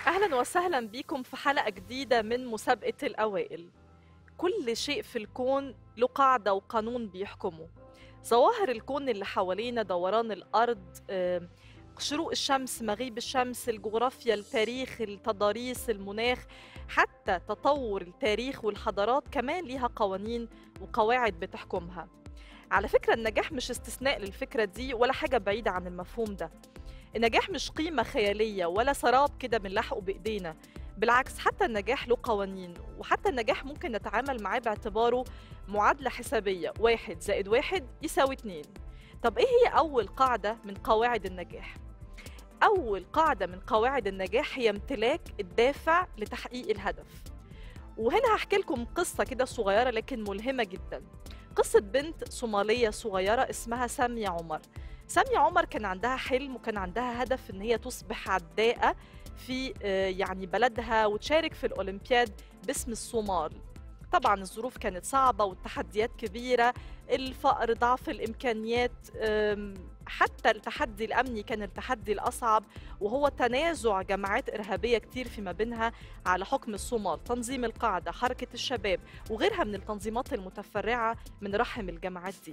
أهلا وسهلا بكم في حلقة جديدة من مسابقة الأوائل كل شيء في الكون له قاعدة وقانون بيحكمه ظواهر الكون اللي حوالينا دوران الأرض آه، شروق الشمس مغيب الشمس الجغرافيا التاريخ التضاريس المناخ حتى تطور التاريخ والحضارات كمان ليها قوانين وقواعد بتحكمها على فكرة النجاح مش استثناء للفكرة دي ولا حاجة بعيدة عن المفهوم ده النجاح مش قيمة خيالية ولا سراب كده بنلاحقه بإيدينا بالعكس حتى النجاح له قوانين وحتى النجاح ممكن نتعامل معاه باعتباره معادلة حسابية واحد زائد واحد يساوي اتنين طب ايه هي أول قاعدة من قواعد النجاح؟ أول قاعدة من قواعد النجاح هي امتلاك الدافع لتحقيق الهدف وهنا هحكي لكم قصة كده صغيرة لكن ملهمة جدا قصة بنت صومالية صغيرة اسمها سامية عمر سامية عمر كان عندها حلم وكان عندها هدف ان هي تصبح عداءة في آه، يعني بلدها وتشارك في الأولمبياد باسم الصومال طبعا الظروف كانت صعبة والتحديات كبيرة الفقر ضعف الإمكانيات آم، حتى التحدي الأمني كان التحدي الأصعب وهو تنازع جماعات إرهابية كتير فيما بينها على حكم الصومال تنظيم القاعدة حركة الشباب وغيرها من التنظيمات المتفرعة من رحم الجماعات دي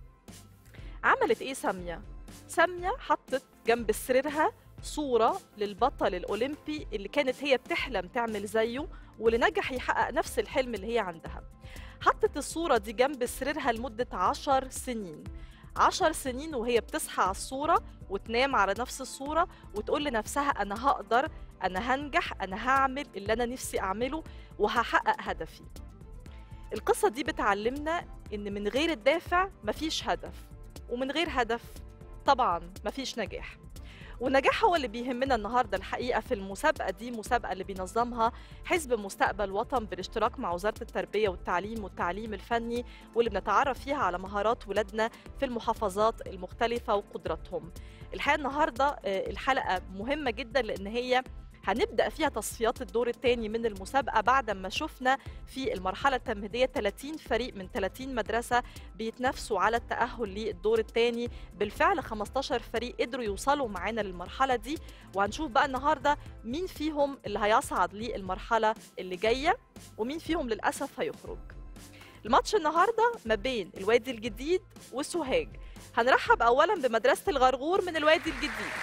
عملت ايه سامية؟ سامية حطت جنب سريرها صورة للبطل الأولمبي اللي كانت هي بتحلم تعمل زيه واللي نجح يحقق نفس الحلم اللي هي عندها حطت الصورة دي جنب سريرها لمدة عشر سنين عشر سنين وهي بتصحى على الصورة وتنام على نفس الصورة وتقول لنفسها أنا هقدر أنا هنجح أنا هعمل اللي أنا نفسي أعمله وهحقق هدفي القصة دي بتعلمنا إن من غير الدافع مفيش هدف ومن غير هدف طبعا مفيش نجاح والنجاح هو اللي بيهمنا النهارده الحقيقه في المسابقه دي مسابقه اللي بينظمها حزب مستقبل وطن بالاشتراك مع وزاره التربيه والتعليم والتعليم الفني واللي بنتعرف فيها على مهارات ولادنا في المحافظات المختلفه وقدراتهم. الحقيقه النهارده آه، الحلقه مهمه جدا لان هي هنبدا فيها تصفيات الدور الثاني من المسابقه بعد ما شفنا في المرحله التمهيديه 30 فريق من 30 مدرسه بيتنافسوا على التأهل للدور الثاني بالفعل 15 فريق قدروا يوصلوا معانا للمرحلة دي وهنشوف بقى النهاردة مين فيهم اللي هيصعد للمرحلة اللي جاية ومين فيهم للأسف هيخرج الماتش النهاردة ما بين الوادي الجديد وسوهاج هنرحب أولا بمدرسة الغرغور من الوادي الجديد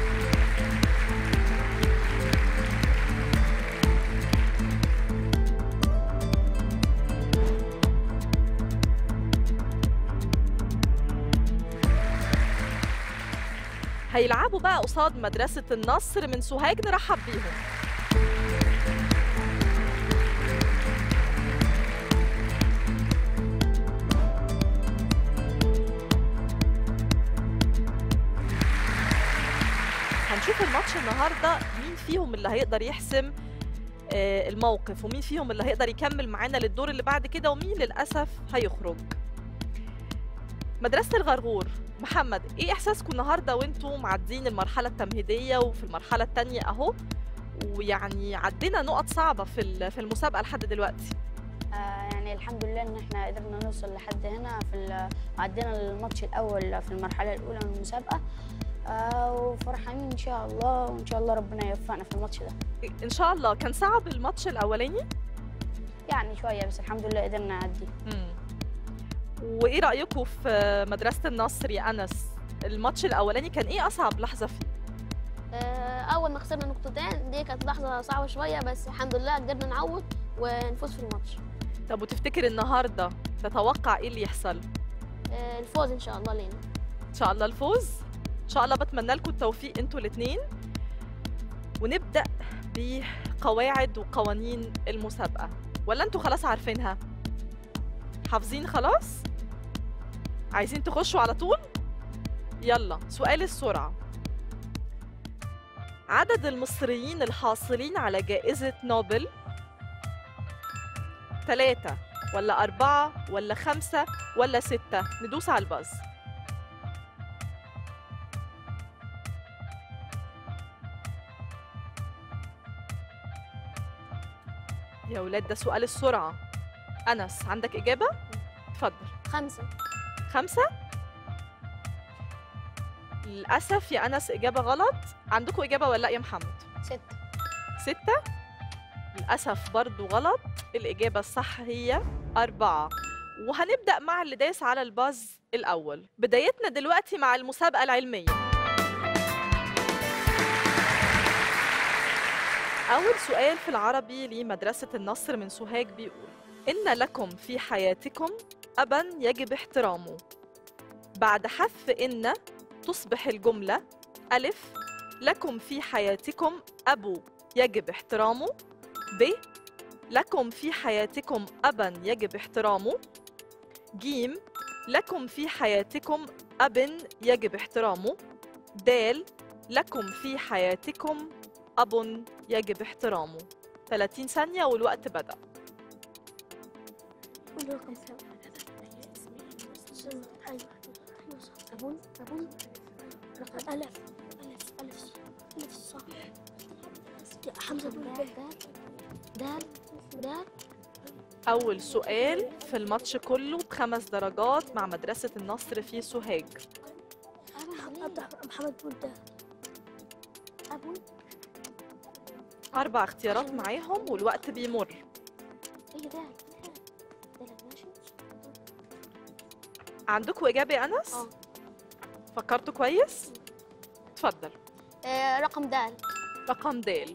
هيلعبوا بقى قصاد مدرسة النصر من سوهاج نرحب بيهم هنشوف الماتش النهارده مين فيهم اللي هيقدر يحسم آه، الموقف ومين فيهم اللي هيقدر يكمل معانا للدور اللي بعد كده ومين للأسف هيخرج مدرسة الغرغور محمد ايه احساسكم النهارده وانتوا معدين المرحله التمهيديه وفي المرحله الثانيه اهو ويعني عدينا نقط صعبه في ال- في المسابقه لحد دلوقتي آه، يعني الحمد لله ان احنا قدرنا نوصل لحد هنا في ال- عدينا الماتش الاول في المرحله الاولى من المسابقه آه، وفرحانين ان شاء الله وان شاء الله ربنا يوفقنا في الماتش ده ان شاء الله كان صعب الماتش الاولاني يعني شويه بس الحمد لله قدرنا نعدي وايه رايكم في مدرسه النصر يا انس الماتش الاولاني كان ايه اصعب لحظه فيه آه، اول ما خسرنا نقطتين دي كانت لحظه صعبه شويه بس الحمد لله قدرنا نعوض ونفوز في الماتش طب وتفتكر النهارده تتوقع ايه اللي يحصل آه، الفوز ان شاء الله لينا ان شاء الله الفوز ان شاء الله بتمنى لكم التوفيق انتوا الاثنين ونبدا بقواعد وقوانين المسابقه ولا انتوا خلاص عارفينها حافظين خلاص عايزين تخشوا على طول يلا سؤال السرعه عدد المصريين الحاصلين على جائزة نوبل ثلاثة ولا أربعة ولا خمسة ولا ستة ندوس على الباز يا ولاد ده سؤال السرعة أنس عندك إجابة؟ اتفضل خمسه خمسة للأسف يا أنس إجابة غلط عندكم إجابة ولا لأ يا محمد؟ ستة ستة للأسف برضو غلط الإجابة الصح هي أربعة وهنبدأ مع اللي داس على الباز الأول بدايتنا دلوقتي مع المسابقة العلمية أول سؤال في العربي لمدرسة النصر من سوهاج بيقول إن لكم في حياتكم أبا يجب احترامه بعد حذف إن تصبح الجملة ألف لكم في حياتكم أبو يجب احترامه ب لكم في حياتكم أبا يجب احترامه جيم لكم في حياتكم أب يجب احترامه دال لكم في حياتكم أب يجب احترامه 30 ثانية والوقت بدأ قول رقم كام ايوه ايوه صح ابون ابون رقم الف الف الف الف صح حمزه بيقول دال دال دال أول سؤال في الماتش كله بخمس درجات مع مدرسة النصر في سوهاج عبد محمد بيقول دال ابون أربع اختيارات معاهم والوقت بيمر ايه دال دال ماشي عندكم إجابة يا أنس؟ اه فكرتوا كويس؟ اتفضل آه، رقم دال رقم د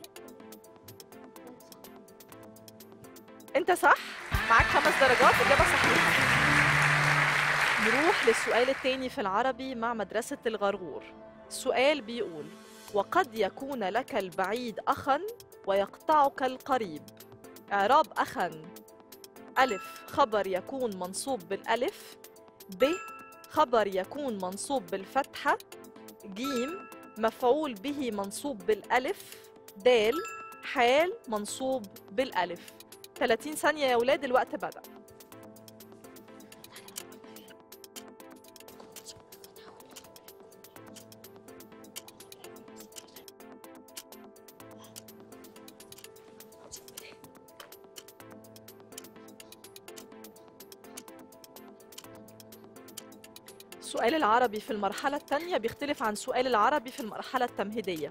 انت صح معاك خمس درجات اجابه صحيحه نروح للسؤال الثاني في العربي مع مدرسه الغرغور السؤال بيقول وقد يكون لك البعيد اخا ويقطعك القريب اعراب اخا الف خبر يكون منصوب بالالف ب خبر يكون منصوب بالفتحه جيم مفعول به منصوب بالالف دال حال منصوب بالالف 30 ثانية يا ولاد الوقت بدأ سؤال العربي في المرحلة الثانية بيختلف عن سؤال العربي في المرحلة التمهيدية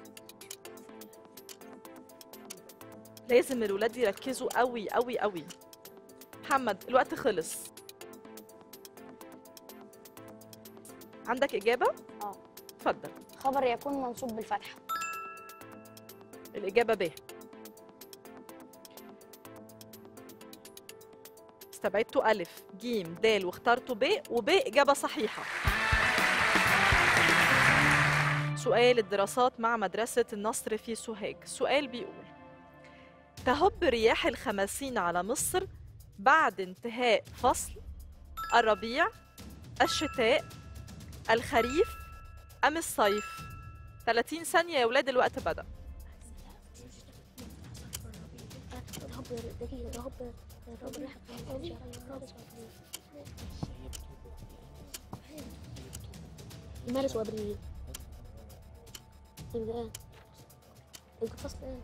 لازم الولاد يركزوا قوي قوي قوي محمد الوقت خلص عندك إجابة؟ اه اتفضل خبر يكون منصوب بالفتحة الإجابة ب استبعدتوا ألف جيم دال واخترتوا ب وب إجابة صحيحة سؤال الدراسات مع مدرسة النصر في سوهاج سؤال بيقول تهب رياح الخمسين على مصر بعد انتهاء فصل الربيع الشتاء الخريف أم الصيف 30 ثانية يا ولاد الوقت بدأ رهب دقيقة رهب رهب مارس وابريل يبقى ايه؟ يبقى فصل ايه؟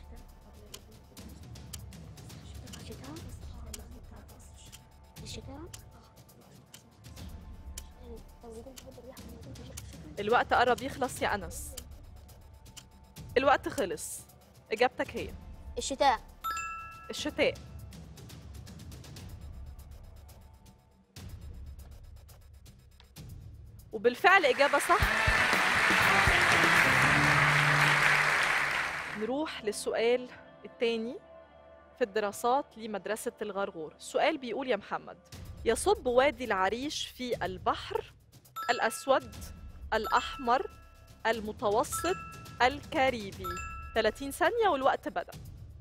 الشتاء الشتاء الوقت قرب يخلص يا أنس الوقت خلص إجابتك هي الشتاء الشتاء وبالفعل إجابة صح نروح للسؤال الثاني في الدراسات لمدرسة الغرغور السؤال بيقول يا محمد يصب وادي العريش في البحر الأسود الأحمر المتوسط الكاريبي 30 ثانية والوقت بدأ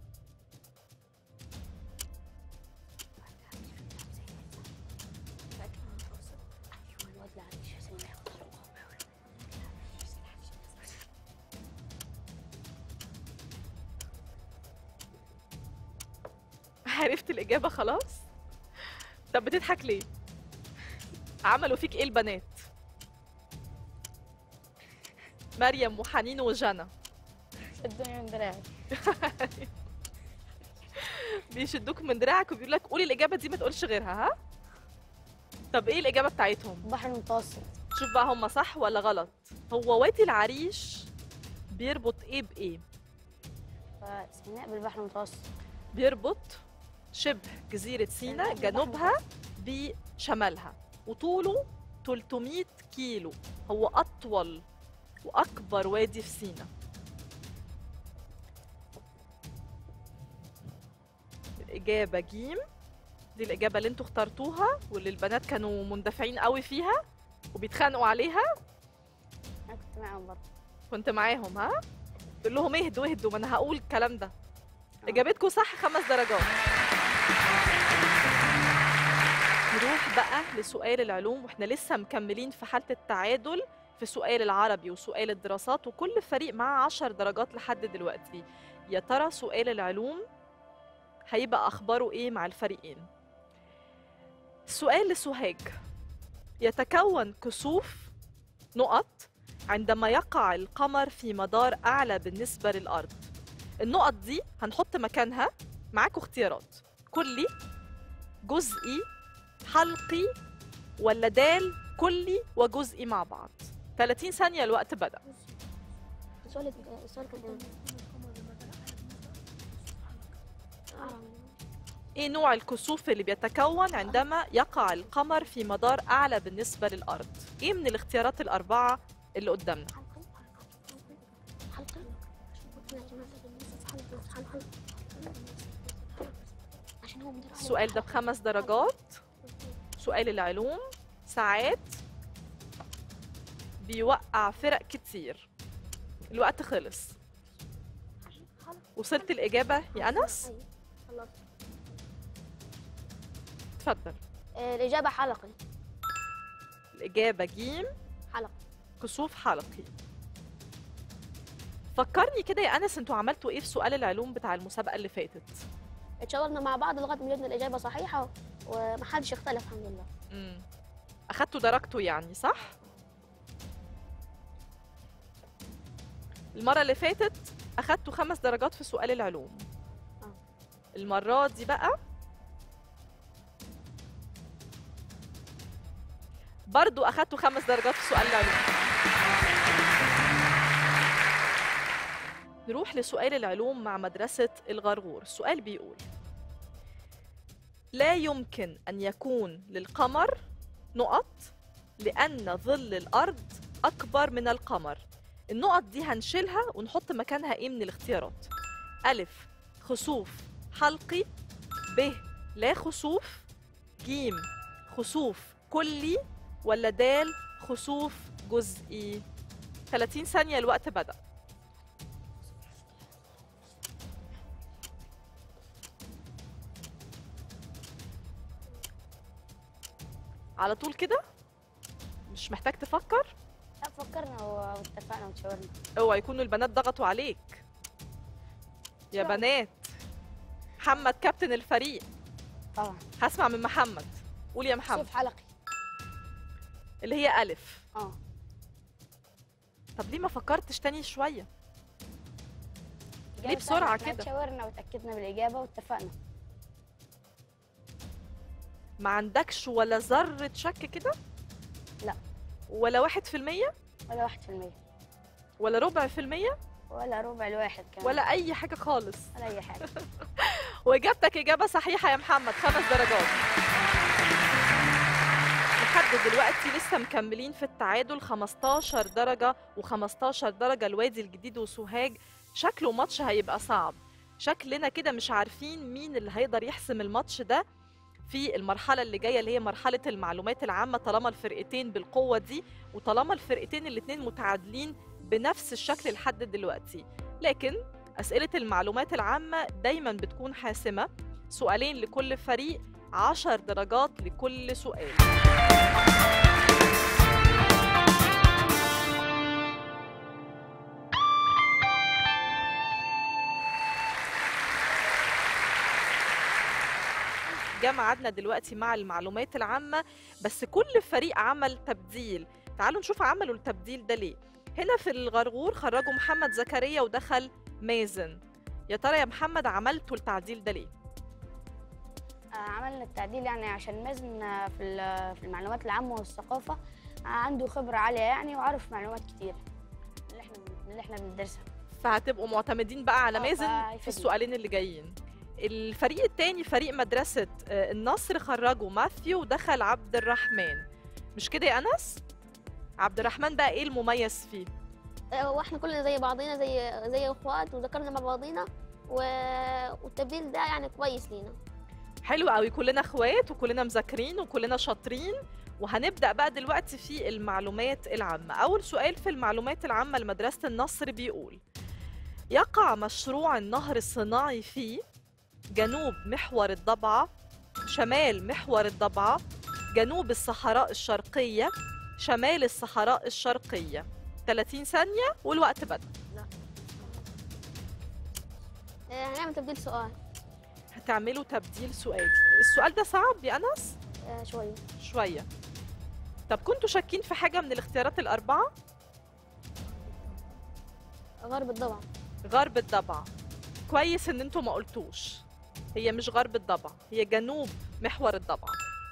عرفت الإجابة خلاص؟ طب بتضحك ليه؟ عملوا فيك إيه البنات؟ مريم وحنين وجنى الدنيا من دراعي بيشدوك من دراعك وبيقول لك قولي الإجابة دي ما تقولش غيرها ها؟ طب إيه الإجابة بتاعتهم؟ البحر المتوسط شوف بقى هم صح ولا غلط؟ هو وادي العريش بيربط إيه بإيه؟ فسيناء بالبحر المتوسط بيربط شبه جزيرة سيناء سيناء بالبحر جنوبها بشمالها وطوله 300 كيلو هو أطول وأكبر وادي في سيناء الإجابة جيم دي الإجابة اللي انتوا اخترتوها واللي البنات كانوا مندفعين قوي فيها وبيتخانقوا عليها انا كنت معاهم برضه كنت معاهم ها تقول لهم اهدوا اهدوا ما انا هقول الكلام ده آه. اجابتكم صح خمس درجات نروح بقى لسؤال العلوم واحنا لسه مكملين في حالة التعادل في سؤال العربي وسؤال الدراسات وكل فريق معاه عشر درجات لحد دلوقتي يا ترى سؤال العلوم هيبقى أخباره إيه مع الفريقين سؤال لسوهاج يتكون كسوف نقط عندما يقع القمر في مدار أعلى بالنسبة للأرض النقط دي هنحط مكانها معاكوا اختيارات كلي جزئي حلقي ولا دال كلي وجزئي مع بعض 30 ثانية الوقت بدأ السؤال السؤال كان إيه؟ ايه نوع الكسوف اللي بيتكون عندما يقع القمر في مدار أعلى بالنسبة للأرض ايه من الاختيارات الأربعة اللي قدامنا حلقة حلقة عشان هو مدير السؤال ده بخمس درجات سؤال العلوم ساعات بيوقع فرق كتير الوقت خلص وصلت الإجابة يا أنس؟ اتفضل آه، الاجابه حلقي الإجابة جيم حلقي كسوف حلقي فكرني كده يا أنس انتوا عملتوا ايه في سؤال العلوم بتاع المسابقة اللي فاتت اتشاورنا مع بعض لغايه ما جبنا الاجابه صحيحه ومحدش اختلف الحمد لله مم. أخدتوا درجته يعني صح؟ المرة اللي فاتت أخدتوا خمس درجات في سؤال العلوم آه. المرة دي بقى برضو أخدتوا خمس درجات في سؤال العلوم نروح لسؤال العلوم مع مدرسة الغرغور السؤال بيقول لا يمكن أن يكون للقمر نقط لأن ظل الأرض أكبر من القمر النقط دي هنشيلها ونحط مكانها إيه من الاختيارات ألف خسوف حلقي ب لا خسوف جيم خسوف كلي ولا دال خسوف جزئي 30 ثانية الوقت بدأ على طول كده مش محتاج تفكر لا فكرنا و- واتفقنا وتشاورنا اوعى يكونوا البنات ضغطوا عليك يا شكراً. بنات محمد كابتن الفريق طبعا هسمع من محمد قول يا محمد كسوف حلقي اللي هي ألف اه طب ليه ما فكرتش تاني شوية إجابة بسرعة سهلة. إحنا كده؟ اتشاورنا وتاكدنا بالاجابه واتفقنا ما عندكش ولا ذرة شك كده لا. ولا واحد في المية ولا واحد في المية ولا ربع في المية ولا ربع الواحد كمان ولا أي حاجة خالص ولا اي حاجه وإجابتك إجابة صحيحة يا محمد خمس درجات لحد دلوقتي لسه مكملين في التعادل 15 درجة و15 درجة الوادي الجديد وسوهاج شكله ماتش هيبقى صعب شكلنا كده مش عارفين مين اللي هيقدر يحسم الماتش ده في المرحلة اللي جاية اللي هي مرحلة المعلومات العامة طالما الفرقتين بالقوة دي وطالما الفرقتين الاتنين متعادلين بنفس الشكل لحد دلوقتي لكن أسئلة المعلومات العامة دايما بتكون حاسمة سؤالين لكل فريق عشر درجات لكل سؤال جه ميعادنا دلوقتي مع المعلومات العامة بس كل فريق عمل تبديل تعالوا نشوف عملوا التبديل ده ليه هنا في الغرغور خرجوا محمد زكريا ودخل مازن يا ترى يا محمد عملتوا التعديل ده ليه آه، عملنا التعديل يعني عشان مازن آه، في ال- في المعلومات العامة والثقافة آه، عنده خبرة عالية يعني وعارف معلومات كتير اللي احنا اللي احنا بندرسها فهتبقوا معتمدين بقى على آه، مازن في فهيفيدني. السؤالين اللي جايين الفريق التاني فريق مدرسة آه، النصر خرجوا ماثيو ودخل عبد الرحمن مش كده يا أنس؟ عبد الرحمن بقى إيه المميز فيه؟ آه، واحنا كلنا زي بعضينا زي زي اخوات وذكرنا مع بعضينا و... والتبديل ده يعني كويس لينا حلو قوي كلنا اخوات وكلنا مذاكرين وكلنا شاطرين وهنبدأ بقى دلوقتي في المعلومات العامة أول سؤال في المعلومات العامة لمدرسة النصر بيقول يقع مشروع النهر الصناعي في جنوب محور الضبعة شمال محور الضبعة جنوب الصحراء الشرقية شمال الصحراء الشرقية 30 ثانية والوقت بدأ آه، هنعمل تبديل سؤال هتعملوا تبديل سؤال السؤال ده صعب يا أنس؟ آه، شويه شوية طب كنتوا شاكين في حاجة من الاختيارات الأربعة؟ غرب الضبع غرب الضبع كويس إن انتوا ما قلتوش هي مش غرب الضبع هي جنوب محور الضبع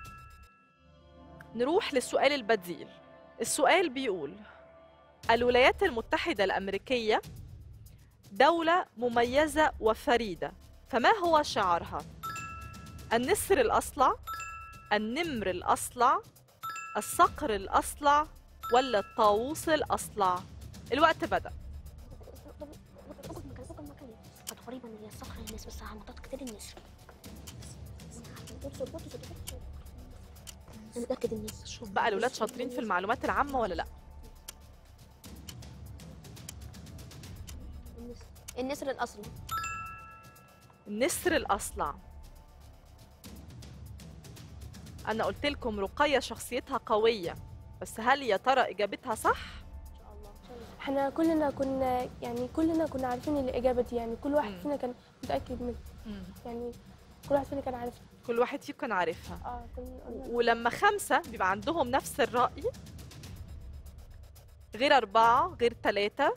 نروح للسؤال البديل السؤال بيقول الولايات المتحدة الأمريكية دولة مميزة وفريدة فما هو شعارها؟ النسر الأصلع النمر الأصلع الصقر الأصلع ولا الطاووس الأصلع الوقت بدأ اقعد مكان اقعد مكاني تقريبا هي الصخرة النسر بس على منطقة كتير النسر انا متأكد النسر شوف بقى الولاد شاطرين في المعلومات العامة ولا لا النسر النسر الأصلي النسر الأصلع أنا قلت لكم رقية شخصيتها قوية بس هل يا ترى إجابتها صح؟ إن شاء الله احنا كلنا كنا يعني كلنا كنا عارفين الإجابة دي يعني كل واحد مم. فينا كان متأكد منها يعني كل واحد فينا كان عارفها كل واحد فيكم كان عارفها اه كلنا قلنا ولما خمسة بيبقى عندهم نفس الرأي غير أربعة غير ثلاثة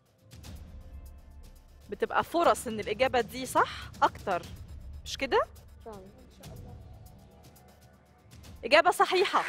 بتبقى فرص إن الإجابة دي صح أكتر مش كده؟ إن شاء الله إجابة صحيحة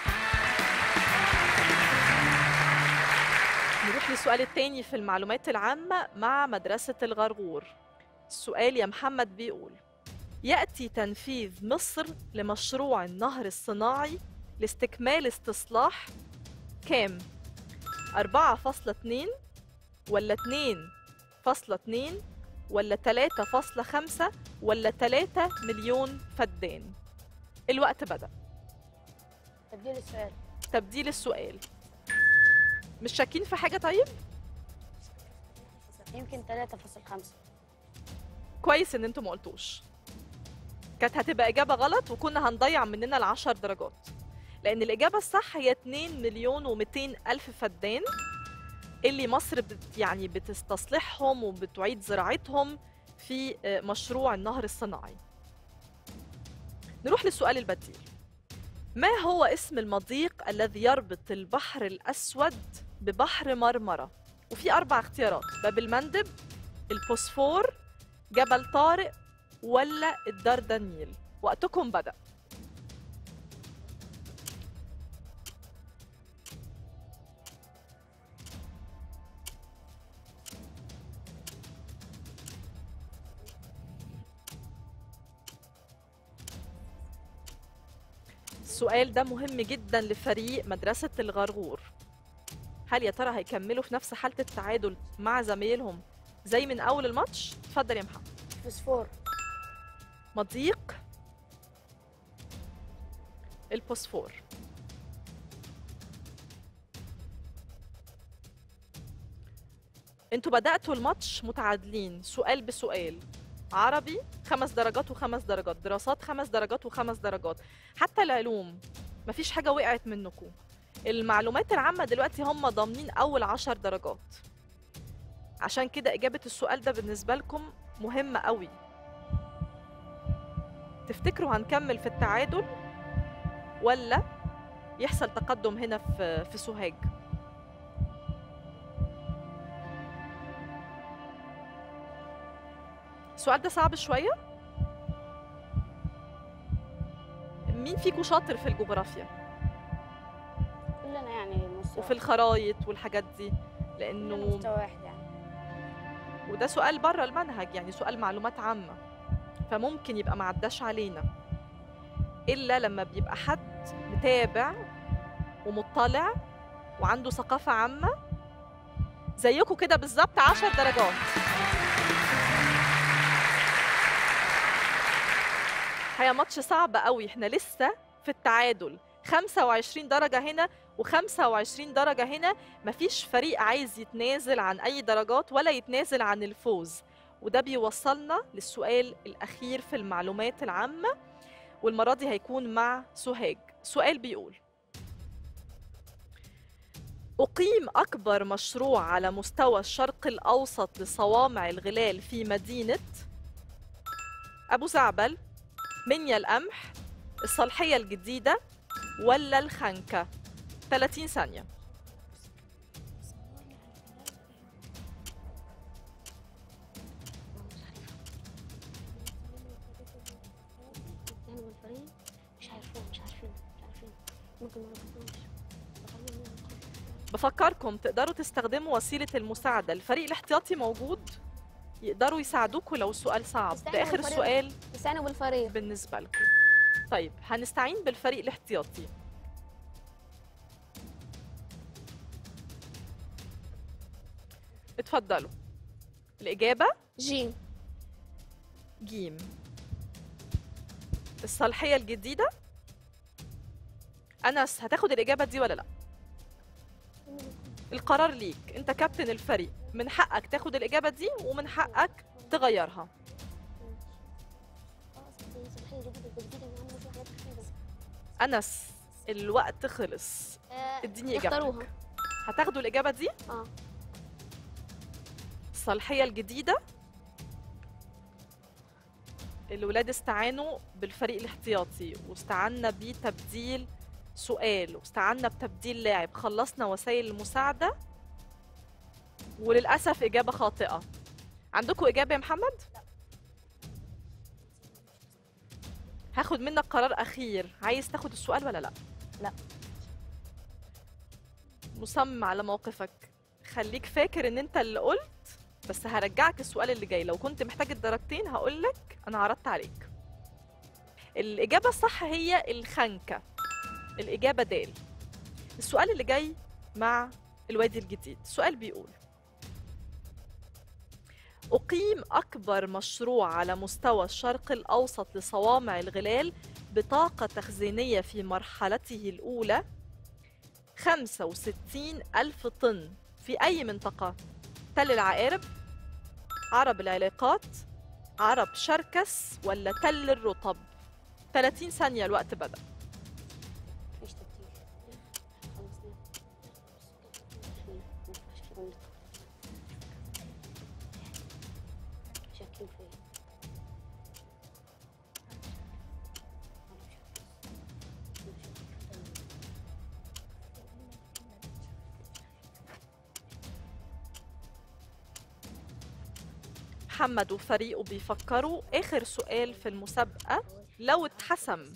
نروح للسؤال التاني في المعلومات العامة مع مدرسة الغرغور السؤال يا محمد بيقول يأتي تنفيذ مصر لمشروع النهر الصناعي لاستكمال استصلاح كام؟ 4.2 ولا 2.2 ولا 3.5 ولا 3 مليون فدان الوقت بدأ تبديل السؤال تبديل السؤال مش شاكين في حاجة طيب؟ يمكن 3.5 كويس ان انتوا ما قلتوش كانت هتبقى إجابة غلط وكنا هنضيع مننا العشر درجات لأن الإجابة الصح هي 2 مليون و200 ألف فدان اللي مصر بت يعني بتستصلحهم وبتعيد زراعتهم في آه، مشروع النهر الصناعي نروح للسؤال البديل ما هو اسم المضيق الذي يربط البحر الأسود ببحر مرمرة وفي أربع اختيارات باب المندب البوسفور جبل طارق ولا الدردنيل وقتكم بدأ السؤال ده مهم جدا لفريق مدرسة الغرغور هل يا ترى هيكملوا في نفس حالة التعادل مع زمايلهم زي من أول الماتش؟ اتفضل يا محمد فوسفور مضيق البوسفور انتوا بدأتوا الماتش متعادلين سؤال بسؤال عربي خمس درجات وخمس درجات دراسات خمس درجات وخمس درجات حتى العلوم مفيش حاجة وقعت منكم المعلومات العامة دلوقتي هم ضامنين أول عشر درجات عشان كده إجابة السؤال ده بالنسبة لكم مهمة قوي تفتكروا هنكمل في التعادل ولا يحصل تقدم هنا في في سوهاج السؤال ده صعب شوية مين فيكم شاطر في الجغرافيا كلنا يعني مستوى وفي الخرايط والحاجات دي كلنا لأنه مستوى واحد يعني وده سؤال بره المنهج يعني سؤال معلومات عامة فممكن يبقى ما عداش علينا إلا لما بيبقى حد متابع ومطلع وعنده ثقافة عامة زيكم كده بالظبط عشر درجات هي ماتش صعب قوي احنا لسه في التعادل 25 درجة هنا و25 درجة هنا مفيش فريق عايز يتنازل عن أي درجات ولا يتنازل عن الفوز وده بيوصلنا للسؤال الأخير في المعلومات العامة والمرة دي هيكون مع سوهاج سؤال بيقول أقيم أكبر مشروع على مستوى الشرق الأوسط لصوامع الغلال في مدينة أبو زعبل منيا القمح الصالحية الجديدة ولا الخنكة 30 ثانية الاثنين والفريق مش عارفين مش عارفين مش عارفين ممكن ما نعرفوش بفكركم تقدروا تستخدموا وسيلة المساعدة الفريق الاحتياطي موجود يقدروا يساعدوكوا لو السؤال صعب ده استنوا آخر الفريق. سؤال استنوا بالفريق بالنسبة لكم طيب هنستعين بالفريق الاحتياطي اتفضلوا الإجابة جيم جيم الصالحية الجديدة أنس هتاخد الإجابة دي ولا لأ؟ القرار ليك أنت كابتن الفريق من حقك تاخد الإجابة دي ومن حقك تغيرها أنس الوقت خلص اديني اختاروها إجابتك هتاخدوا الإجابة دي؟ اه الصالحية الجديدة الولاد استعانوا بالفريق الاحتياطي واستعنا بتبديل سؤال واستعنا بتبديل لاعب خلصنا وسائل المساعدة وللأسف إجابة خاطئة عندكم إجابة يا محمد؟ هاخد منك قرار أخير عايز تاخد السؤال ولا لأ؟ لأ. مصمم على موقفك خليك فاكر ان انت اللي قلت بس هرجعك السؤال اللي جاي لو كنت محتاج الدرجتين هقول لك انا عرضت عليك الاجابه الصح هي الخنكه الاجابه دال السؤال اللي جاي مع الوادي الجديد السؤال بيقول أقيم أكبر مشروع على مستوى الشرق الأوسط لصوامع الغلال بطاقة تخزينية في مرحلته الأولى 65 ألف طن في أي منطقة؟ تل العقارب عرب العلاقات عرب شركس ولا تل الرطب 30 ثانية الوقت بدأ مفيش تبديل خلصنا شاكين فيا محمد وفريقه بيفكروا آخر سؤال في المسابقة لو اتحسم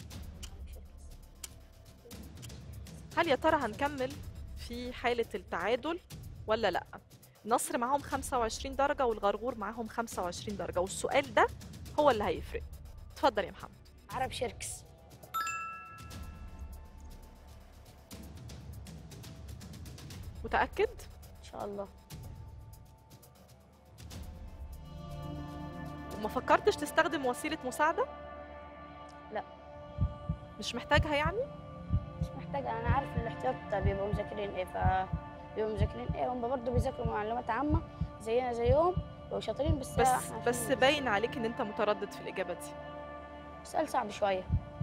هل يا ترى هنكمل في حالة التعادل ولا لأ؟ نصر معاهم 25 درجة والغرغور معاهم 25 درجة والسؤال ده هو اللي هيفرق اتفضل يا محمد عرب شركس متأكد؟ ان شاء الله وما فكرتش تستخدم وسيلة مساعدة؟ لا. مش محتاجها يعني؟ مش محتاج انا عارف الاحتياط بيبقوا مذاكرين ايه ف بيبقوا مذاكرين ايه هم برضه بيذاكروا معلومات عامه زينا زيهم بيبقوا شاطرين بس بس إحنا بس عشان- باين عليك ان انت متردد في الإجابة دي سؤال صعب شويه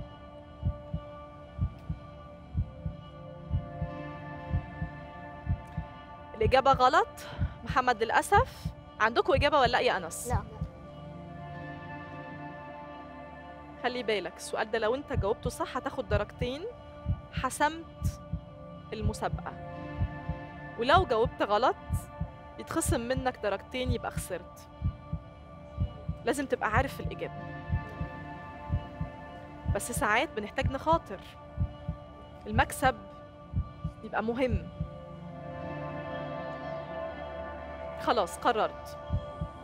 الإجابة غلط محمد للأسف عندكم إجابة ولا لأ يا أنس؟ لا خلي بالك السؤال ده لو أنت جاوبته صح هتاخد درجتين حسمت المسابقة ولو جاوبت غلط يتخصم منك درجتين يبقى خسرت لازم تبقى عارف الإجابة بس ساعات بنحتاج نخاطر المكسب يبقى مهم خلاص قررت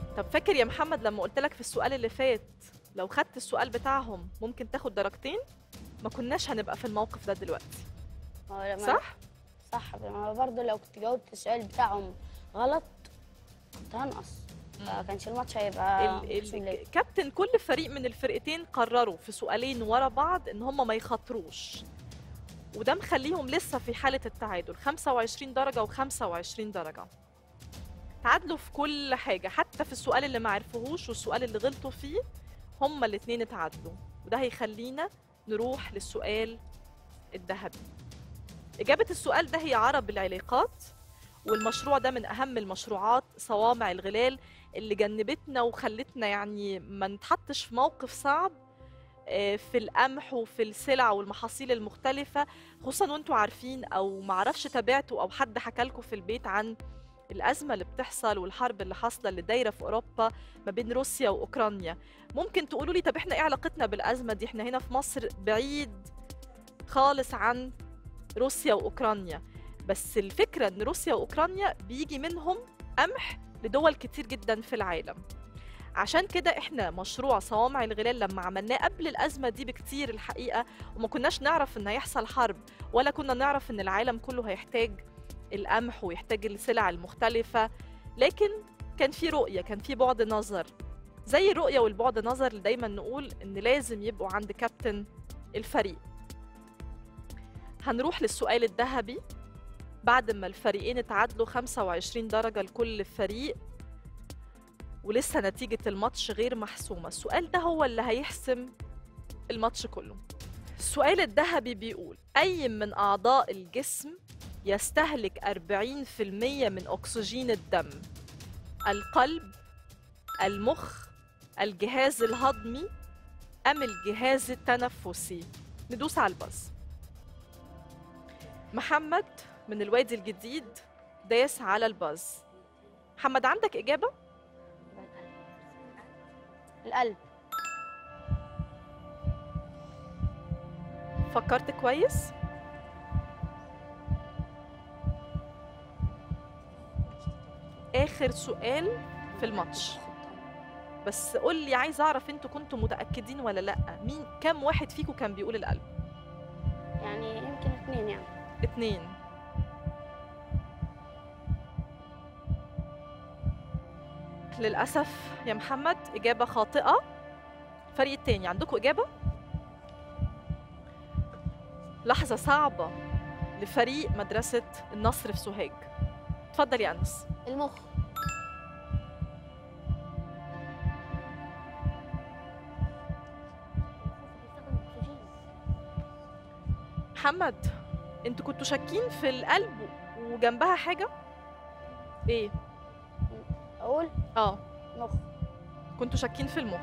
طب فاكر يا محمد لما قلت لك في السؤال اللي فات لو خدت السؤال بتاعهم ممكن تاخد درجتين ما كناش هنبقى في الموقف ده دلوقتي ما هو لما- صح صح ما هو برضه لو كنت جاوبت السؤال بتاعهم غلط كنت هنقص ما كانش الماتش هيبقى ال- محسوب ليا. ال- كابتن كل فريق من الفرقتين قرروا في سؤالين ورا بعض ان هم ما يخاطروش وده مخليهم لسه في حالة التعادل 25 درجة و25 درجة تعادلوا في كل حاجة حتى في السؤال اللي ما عرفوهوش والسؤال اللي غلطوا فيه هما الاتنين اتعادلوا وده هيخلينا نروح للسؤال الذهبي إجابة السؤال ده هي عرب العلاقات والمشروع ده من أهم المشروعات صوامع الغلال اللي جنبتنا وخلتنا يعني ما نتحطش في موقف صعب آه، في القمح وفي السلع والمحاصيل المختلفة خصوصا وانتوا عارفين او معرفش تابعتوا او حد حكى لكم في البيت عن الأزمة اللي بتحصل والحرب اللي حاصلة اللي دايرة في أوروبا ما بين روسيا وأوكرانيا ممكن تقولوا لي طب احنا ايه علاقتنا بالأزمة دي احنا هنا في مصر بعيد خالص عن روسيا وأوكرانيا بس الفكرة ان روسيا وأوكرانيا بيجي منهم قمح لدول كتير جدا في العالم عشان كده احنا مشروع صوامع الغلال لما عملناه قبل الأزمة دي بكتير الحقيقة وما كناش نعرف ان هيحصل حرب ولا كنا نعرف ان العالم كله هيحتاج القمح ويحتاج السلع المختلفة لكن كان في رؤية كان في بعد نظر زي الرؤية والبعد نظر اللي دايما نقول ان لازم يبقوا عند كابتن الفريق هنروح للسؤال الذهبي بعد ما الفريقين اتعادلوا 25 درجة لكل فريق ولسه نتيجة الماتش غير محسومة السؤال ده هو اللي هيحسم الماتش كله السؤال الذهبي بيقول أي من أعضاء الجسم يستهلك 40% من أكسجين الدم القلب المخ الجهاز الهضمي أم الجهاز التنفسي ندوس على الباص محمد من الوادي الجديد داس على الباز محمد عندك إجابة؟ القلب فكرت كويس؟ آخر سؤال في الماتش بس قول لي عايز أعرف أنتوا كنتوا متأكدين ولا لأ مين كم واحد فيكم كان بيقول القلب؟ يعني يمكن اثنين يعني اتنين للأسف يا محمد إجابة خاطئة الفريق التاني عندكم إجابة؟ لحظة صعبة لفريق مدرسة النصر في سوهاج اتفضل يا أنس المخ محمد انتوا كنتوا شاكين في القلب وجنبها حاجة؟ ايه؟ اقول اه مخ كنتوا شاكين في المخ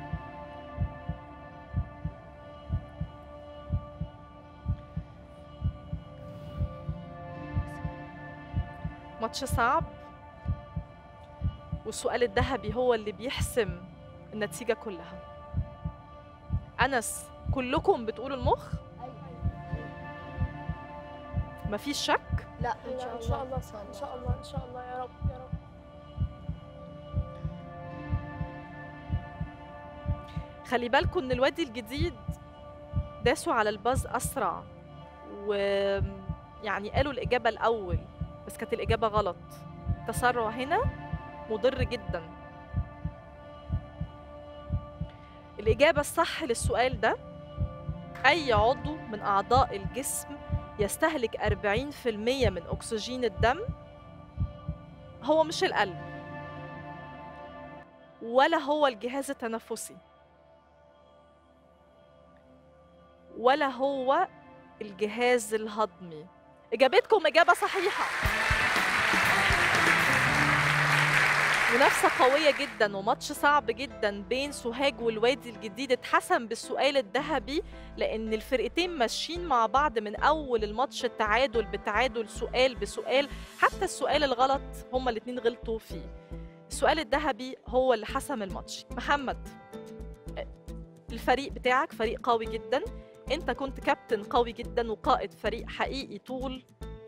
ماتش صعب والسؤال الذهبي هو اللي بيحسم النتيجة كلها أنس كلكم بتقولوا المخ مفيش شك لا ان شاء الله ان شاء الله ان شاء الله يا رب يا رب خلي بالكم ان الوادي الجديد داسوا على الباز اسرع ويعني قالوا الاجابه الاول بس كانت الاجابه غلط التسرع هنا مضر جدا الاجابه الصح للسؤال ده اي عضو من اعضاء الجسم يستهلك 40% من اكسجين الدم هو مش القلب ولا هو الجهاز التنفسي ولا هو الجهاز الهضمي اجابتكم اجابه صحيحه منافسة قوية جدا وماتش صعب جدا بين سوهاج والوادي الجديد اتحسم بالسؤال الذهبي لأن الفرقتين ماشيين مع بعض من أول الماتش التعادل بتعادل سؤال بسؤال حتى السؤال الغلط هما الاتنين غلطوا فيه السؤال الذهبي هو اللي حسم الماتش محمد الفريق بتاعك فريق قوي جدا انت كنت كابتن قوي جدا وقائد فريق حقيقي طول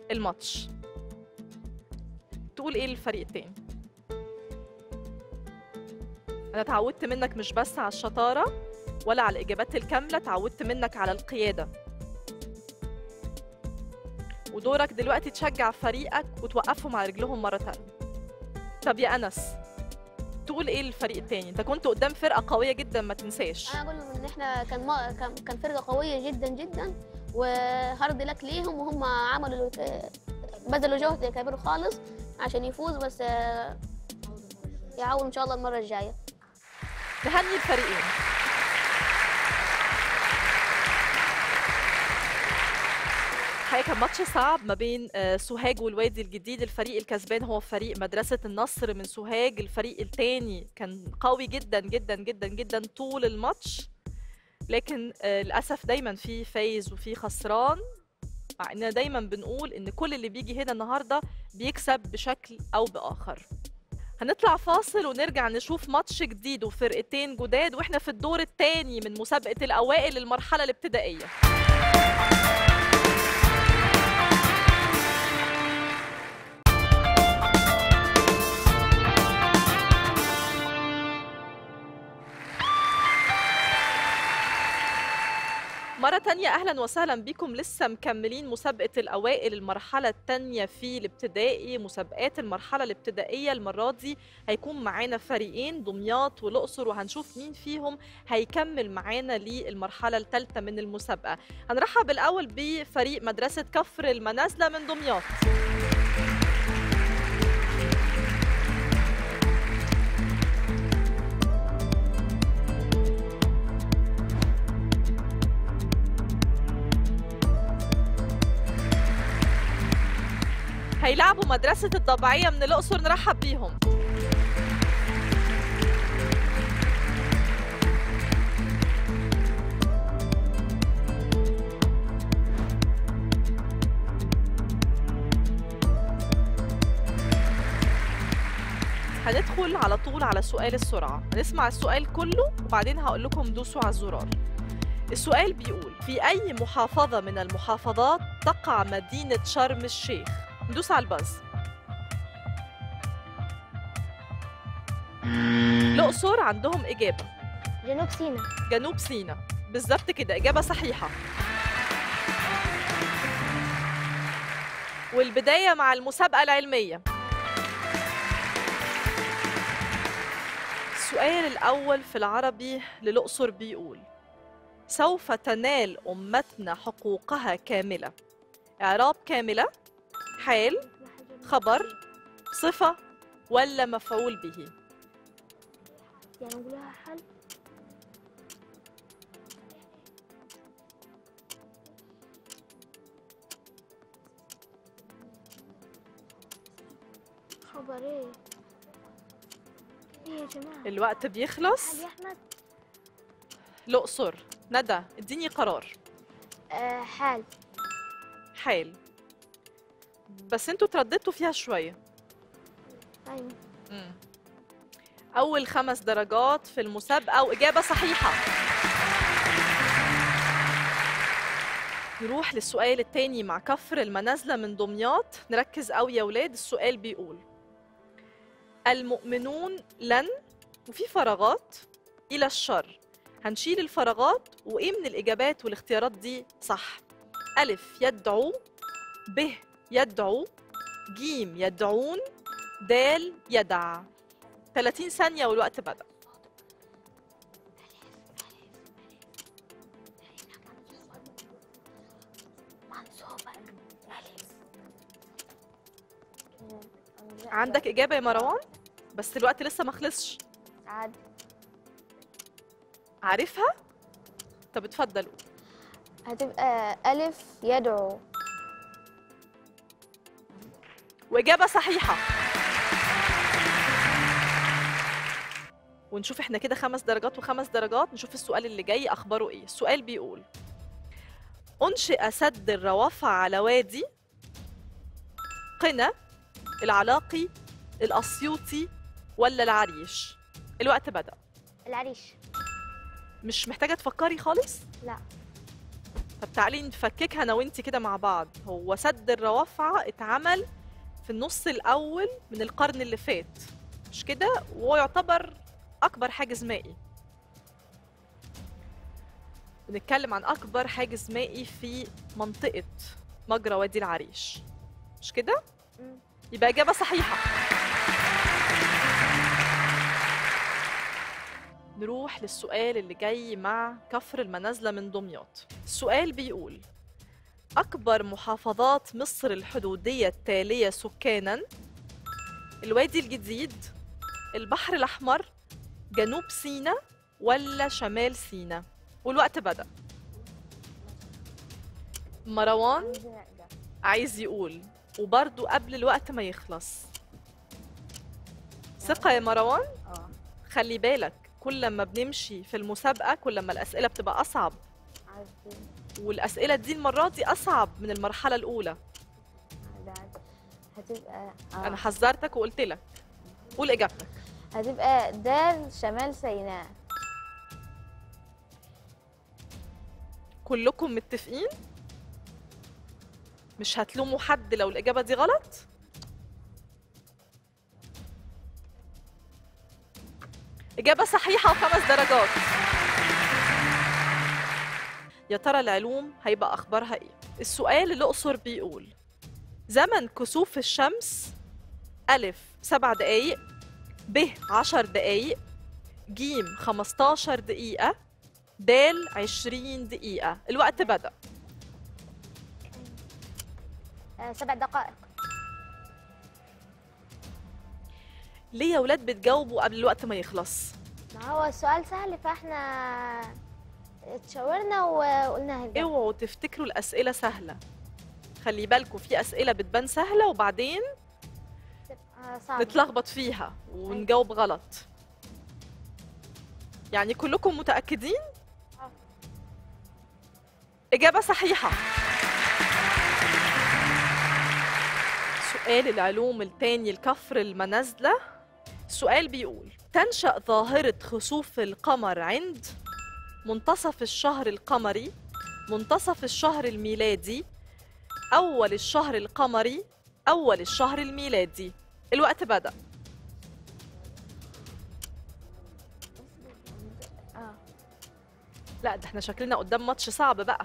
الماتش تقول ايه للفريق التاني انا اتعودت منك مش بس على الشطاره ولا على الاجابات الكامله اتعودت منك على القياده ودورك دلوقتي تشجع فريقك وتوقفهم على رجلهم مره تانية طب يا انس تقول ايه للفريق التاني انت كنت قدام فرقه قويه جدا ما تنساش انا اقول لهم ان احنا كان ما كان كان فرقه قويه جدا جدا وهارد لك ليهم وهم عملوا بذلوا جهد كبير خالص عشان يفوز بس آه، يعاون ان شاء الله المره الجايه نهني الفريقين الحقيقة كان ماتش صعب ما بين آه، سوهاج والوادي الجديد الفريق الكسبان هو فريق مدرسة النصر من سوهاج الفريق الثاني كان قوي جدا جدا جدا جدا طول الماتش لكن آه، للأسف دايما في فايز وفي خسران مع اننا دايما بنقول ان كل اللي بيجي هنا النهارده بيكسب بشكل او باخر هنطلع فاصل ونرجع نشوف ماتش جديد وفرقتين جداد واحنا في الدور الثاني من مسابقة الأوائل للمرحلة الابتدائية مرة تانية أهلا وسهلا بكم لسه مكملين مسابقة الأوائل المرحلة التانية في الابتدائي مسابقات المرحلة الابتدائية المرة دي هيكون معانا فريقين دمياط والأقصر وهنشوف مين فيهم هيكمل معانا للمرحلة الثالثة من المسابقة هنرحب الأول بفريق مدرسة كفر المنازلة من دمياط هيلعبوا مدرسة الضبعية من الأقصر نرحب بيهم هندخل على طول على سؤال السرعة هنسمع السؤال كله وبعدين هقول لكم دوسوا على الزرار السؤال بيقول في أي محافظة من المحافظات تقع مدينة شرم الشيخ ندوس على الباز الأقصر عندهم إجابة جنوب سيناء جنوب سيناء بالظبط كده إجابة صحيحة والبداية مع المسابقة العلمية السؤال الأول في العربي للأقصر بيقول سوف تنال أمتنا حقوقها كاملة إعراب كاملة حال خبر صفة ولا مفعول به يعني نقولها حل خبر ايه ايه يا جماعه الوقت بيخلص حل يا احمد الأقصر ندى اديني قرار آه حال حال بس انتوا ترددتوا فيها شوية ايوه مم. أول خمس درجات في المسابقة وإجابة صحيحة نروح للسؤال التاني مع كفر المنازلة من دمياط نركز قوي يا ولاد السؤال بيقول المؤمنون لن وفي فراغات إلى الشر هنشيل الفراغات وإيه من الإجابات والاختيارات دي صح ألف يدعو ب يدعو جيم يدعون دال يدع 30 ثانية والوقت بدأ عندك إجابة يا مروان بس الوقت لسه ما خلصش عادي عارفها طب اتفضل قول. هتبقى ألف يدعو وإجابة صحيحة ونشوف احنا كده خمس درجات وخمس درجات نشوف السؤال اللي جاي أخباره إيه السؤال بيقول أنشئ سد الروافع على وادي قنا العلاقي الأسيوطي ولا العريش الوقت بدأ العريش مش محتاجة تفكري خالص لا طب تعالي نفككها انا وانت كده مع بعض هو سد الروافع اتعمل في النص الاول من القرن اللي فات مش كده وهو يعتبر أكبر حاجز مائي بنتكلم عن أكبر حاجز مائي في منطقة مجرى وادي العريش مش كده؟ مم. يبقى إجابة صحيحة نروح للسؤال اللي جاي مع كفر المنازلة من دمياط السؤال بيقول أكبر محافظات مصر الحدودية التالية سكاناً الوادي الجديد البحر الأحمر جنوب سيناء ولا شمال سيناء والوقت بدأ مروان عايز يقول وبرضه قبل الوقت ما يخلص ثقة يا مروان اه خلي بالك كل ما بنمشي في المسابقة كل ما الأسئلة بتبقى أصعب عارفين والأسئلة دي المرة دي أصعب من المرحلة الأولى هتبقى أنا حذرتك وقلت لك قول إجابتك هتبقى دال شمال سيناء كلكم متفقين مش هتلوموا حد لو الإجابة دي غلط إجابة صحيحة وخمس درجات يا ترى العلوم هيبقى أخبارها إيه؟ السؤال الأقصر بيقول زمن كسوف الشمس ألف سبع دقايق ب عشر دقايق جيم خمستاشر دقيقة دال عشرين دقيقة الوقت بدأ آه، سبع دقائق ليه يا ولاد بتجاوبوا قبل الوقت ما يخلص ما هو السؤال سهل فاحنا اتشاورنا وقلناها الجواب. اوعوا تفتكروا الأسئلة سهلة خلي بالكم في أسئلة بتبان سهلة وبعدين تبقى صعبة نتلخبط فيها ونجاوب غلط يعني كلكم متأكدين؟ آه. إجابة صحيحة سؤال العلوم التاني الكفر المنازلة السؤال بيقول تنشأ ظاهرة خسوف القمر عند منتصف الشهر القمري منتصف الشهر الميلادي أول الشهر القمري أول الشهر الميلادي الوقت بدأ اه لا ده احنا شكلنا قدام ماتش صعب بقى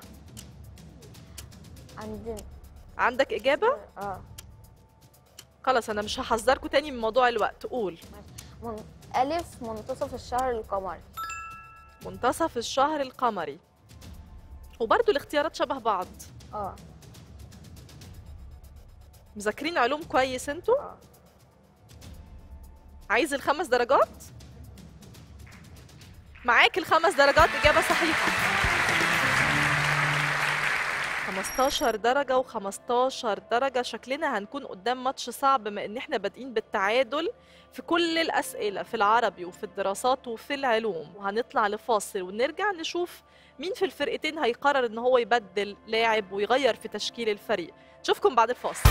عندنا عندك إجابة؟ اه خلاص أنا مش هحذركوا تاني من موضوع الوقت قول من... ألف منتصف الشهر القمري منتصف الشهر القمري وبرضو الاختيارات شبه بعض اه مذاكرين علوم كويس انتوا؟ اه عايز الخمس درجات؟ معاك الخمس درجات إجابة صحيحة 15 درجة و15 درجة شكلنا هنكون قدام ماتش صعب بما إن إحنا بادئين بالتعادل في كل الأسئلة في العربي وفي الدراسات وفي العلوم وهنطلع لفاصل ونرجع نشوف مين في الفرقتين هيقرر إن هو يبدل لاعب ويغير في تشكيل الفريق نشوفكم بعد الفاصل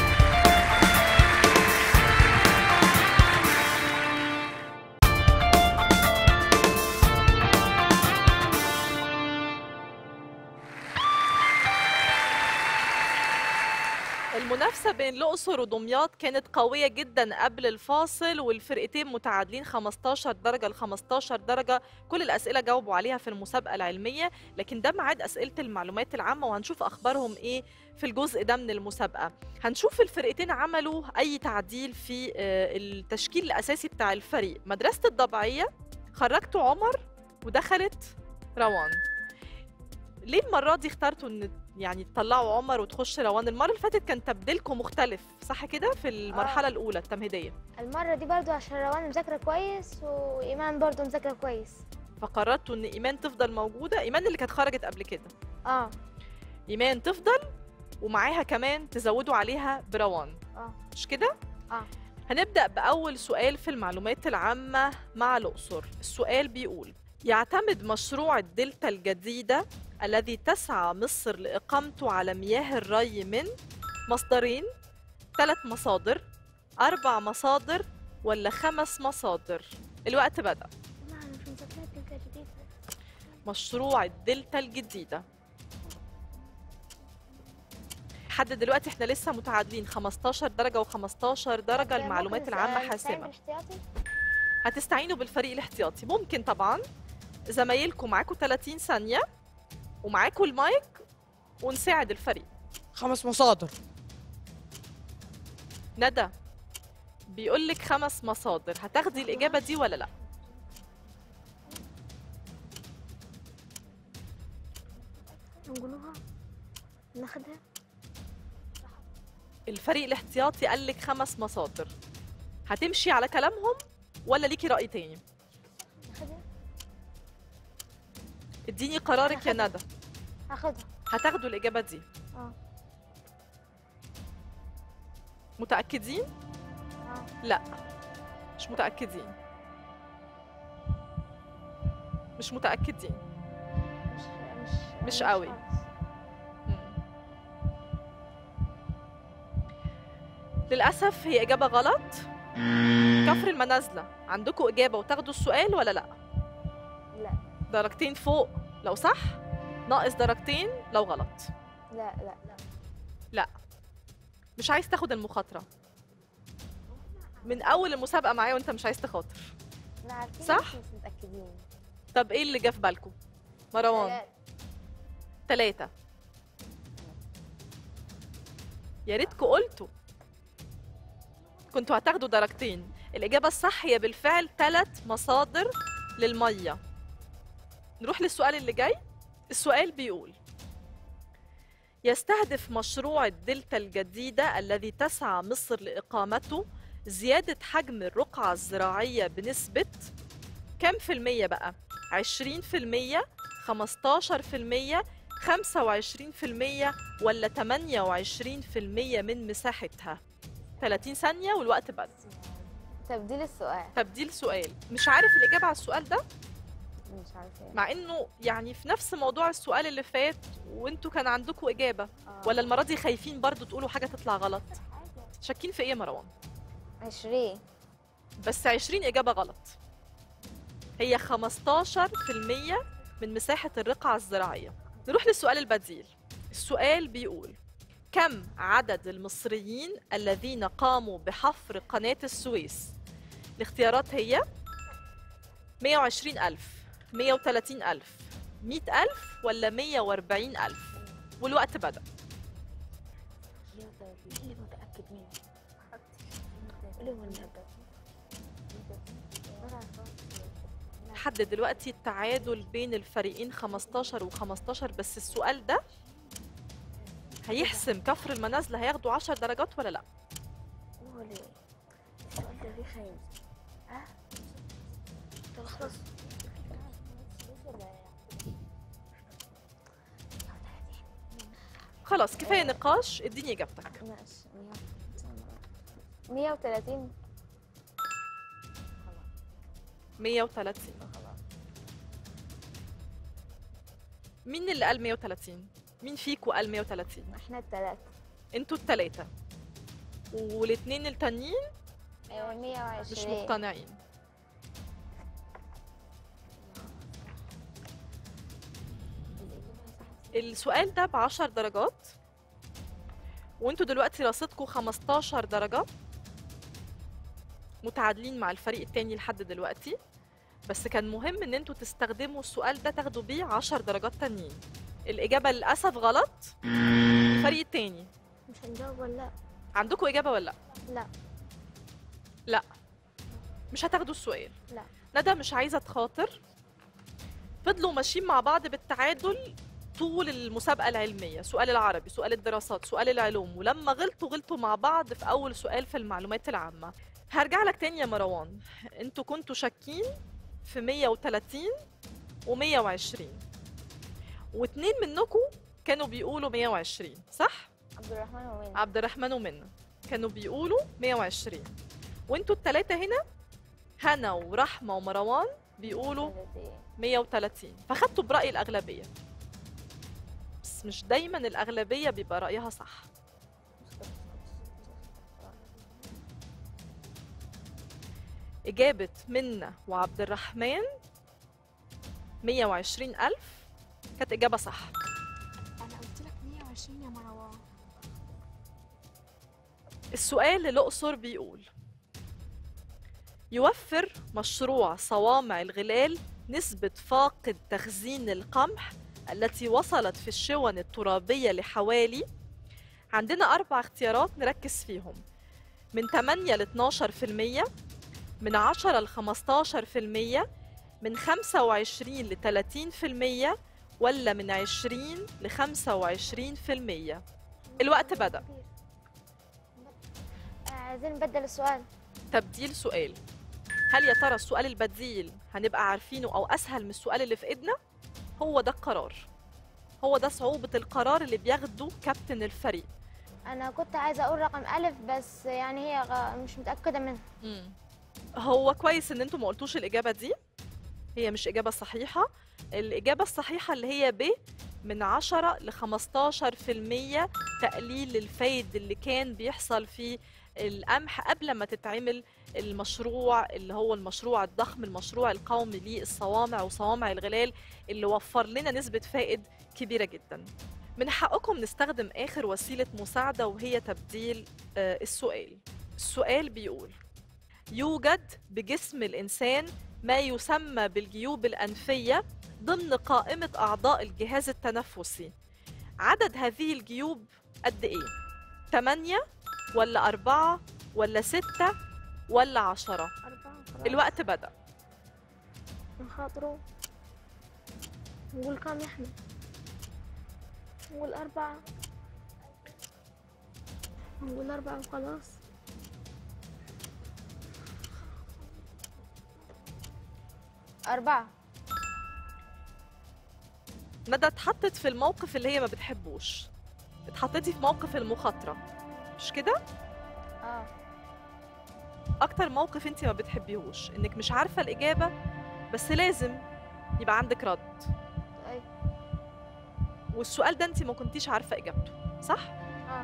المنافسة بين الأقصر ودمياط كانت قوية جدا قبل الفاصل والفرقتين متعادلين 15 درجة ل 15 درجة كل الأسئلة جاوبوا عليها في المسابقة العلمية لكن ده ميعاد أسئلة المعلومات العامة وهنشوف أخبارهم إيه في الجزء ده من المسابقة هنشوف الفرقتين عملوا أي تعديل في آه، التشكيل الأساسي بتاع الفريق مدرسة الضبعية خرجتوا عمر ودخلت روان ليه المرة دي اخترتوا ان يعني تطلعوا عمر وتخش روان المرة اللي فاتت كان تبديلكم مختلف صح كده في المرحلة الأولى التمهيدية المرة دي برضو عشان روان مذاكرة كويس وإيمان برضو مذاكرة كويس فقررتوا ان إيمان تفضل موجودة إيمان اللي كانت خرجت قبل كده اه إيمان تفضل ومعاها كمان تزودوا عليها بروان اه مش كده؟ آه. هنبدأ بأول سؤال في المعلومات العامة مع الأقصر السؤال بيقول يعتمد مشروع الدلتا الجديدة الذي تسعى مصر لإقامته على مياه الري من مصدرين ثلاث مصادر أربع مصادر ولا خمس مصادر الوقت بدأ لا أنا مش مذاكرة تلك جديد مشروع الدلتا الجديدة لحد دلوقتي احنا لسه متعادلين 15 درجة و15 درجة المعلومات العامة حاسمة هتستعينوا بالفريق الاحتياطي ممكن طبعا زمايلكم معاكم 30 ثانية ومعاكم المايك ونساعد الفريق خمس مصادر ندى بيقول لك خمس مصادر هتاخدي الإجابة دي ولا لا نقولوها ناخدها الفريق الاحتياطي قال لك خمس مصادر هتمشي على كلامهم ولا ليكي رأي تاني ناخدها اديني قرارك يا ندى هاخدها هتاخدوا الإجابة دي اه متأكدين؟ اه لا مش متأكدين مش متأكدين مش مش مش قوي. خالص. مم. للأسف هي إجابة غلط كفر المنازلة عندكم إجابة وتاخدوا السؤال ولا لأ؟ لا درجتين فوق لو صح ناقص درجتين لو غلط لا لا لا مش عايز تاخد المخاطرة من أول المسابقة معايا وأنت مش عايز تخاطر احنا عارفين صح؟ بس مش متاكدين طب إيه اللي جه في بالكم؟ مروان تلاتة يا ريتكوا قلتوا كنتوا هتاخدوا درجتين الإجابة الصح هي بالفعل ثلاث مصادر للمية نروح للسؤال اللي جاي السؤال بيقول يستهدف مشروع الدلتا الجديدة الذي تسعى مصر لإقامته زيادة حجم الرقعة الزراعية بنسبة كم في المية بقى؟ 20 في المية 15 في المية 25 في المية ولا 28 في المية من مساحتها 30 ثانية والوقت بدأ تبديل السؤال تبديل سؤال مش عارف الإجابة على السؤال ده مش عارفه مع إنه يعني في نفس موضوع السؤال اللي فات وانتوا كان عندكم إجابة آه. ولا المرة دي خايفين برضو تقولوا حاجة تطلع غلط شاكين في إيه يا مروان 20 بس 20 إجابة غلط هي 15% من مساحة الرقعة الزراعية نروح للسؤال البديل السؤال بيقول كم عدد المصريين الذين قاموا بحفر قناة السويس الاختيارات هي 120 ألف 130 ألف 100 ألف ولا 140 ألف والوقت بدأ اللي متاكد منه اللي هو المتأكد. لحد دلوقتي التعادل بين الفريقين 15 و15 بس السؤال ده هيحسم كفر المنازل هياخدوا 10 درجات ولا لا هو ليه السؤال ده فيه خايف ها طب خلاص خلاص كفايه نقاش اديني اجابتك ماشي 130 130 مين اللي قال 130 مين فيكوا قال 130 احنا الثلاثة انتوا التلاتة والاثنين التانيين ايوه مش 120 مقتنعين السؤال ده ب 10 درجات وانتوا دلوقتي رصيدكم 15 درجة متعادلين مع الفريق التاني لحد دلوقتي بس كان مهم ان انتوا تستخدموا السؤال ده تاخدوا بيه 10 درجات تانيين الإجابة للأسف غلط الفريق التاني مش هنجاوب ولا لا عندكم إجابة ولا لأ؟ لا لا مش هتاخدوا السؤال لا. ندى مش عايزه تخاطر فضلوا ماشيين مع بعض بالتعادل طول المسابقه العلميه سؤال العربي سؤال الدراسات سؤال العلوم ولما غلطوا غلطوا مع بعض في اول سؤال في المعلومات العامه هرجع لك تاني يا مروان انتوا كنتوا شاكين في 130 و120 واتنين منكم كانوا بيقولوا 120 صح عبد الرحمن ومين عبد الرحمن ومنى كانوا بيقولوا 120 وانتوا التلاتة هنا هنا ورحمة ومروان بيقولوا 130 فخدتوا برأي الأغلبية بس مش دايما الأغلبية بيبقى رأيها صح إجابة منى وعبد الرحمن 120 ألف كانت إجابة صح انا قلت لك 120 يا مروان السؤال للأقصر بيقول يوفر مشروع صوامع الغلال نسبة فاقد تخزين القمح التي وصلت في الشون الترابية لحوالي عندنا أربع اختيارات نركز فيهم من 8 ل 12% من 10 ل 15% من 25 ل 30% ولا من 20 ل 25% الوقت بدأ عايزين نبدل السؤال تبديل سؤال هل يا ترى السؤال البديل هنبقى عارفينه او اسهل من السؤال اللي في ايدنا هو ده القرار هو ده صعوبة القرار اللي بياخده كابتن الفريق انا كنت عايزه اقول رقم الف بس يعني هي غ- مش متاكده منها هو كويس ان انتوا ما قلتوش الاجابة دي هي مش اجابة صحيحة الاجابة الصحيحة اللي هي ب من 10 ل 15% تقليل الفايد اللي كان بيحصل في القمح قبل ما تتعمل المشروع اللي هو المشروع الضخم المشروع القومي للصوامع وصوامع الغلال اللي وفر لنا نسبة فائد كبيرة جدا من حقكم نستخدم آخر وسيلة مساعدة وهي تبديل آه، السؤال السؤال بيقول يوجد بجسم الإنسان ما يسمى بالجيوب الأنفية ضمن قائمة أعضاء الجهاز التنفسي عدد هذه الجيوب قد إيه؟ 8 ولا أربعة ولا ستة ولا عشرة أربعة الوقت بدأ نخاطره نقول كام يا أحمد نقول أربعة نقول أربعة وخلاص أربعة ندى اتحطت في الموقف اللي هي ما بتحبوش اتحطيتي في موقف المخاطرة مش كده؟ اه أكتر موقف انت ما بتحبيهوش إنك مش عارفة الإجابة بس لازم يبقى عندك رد أي والسؤال ده انت ما كنتيش عارفة إجابته صح؟ اه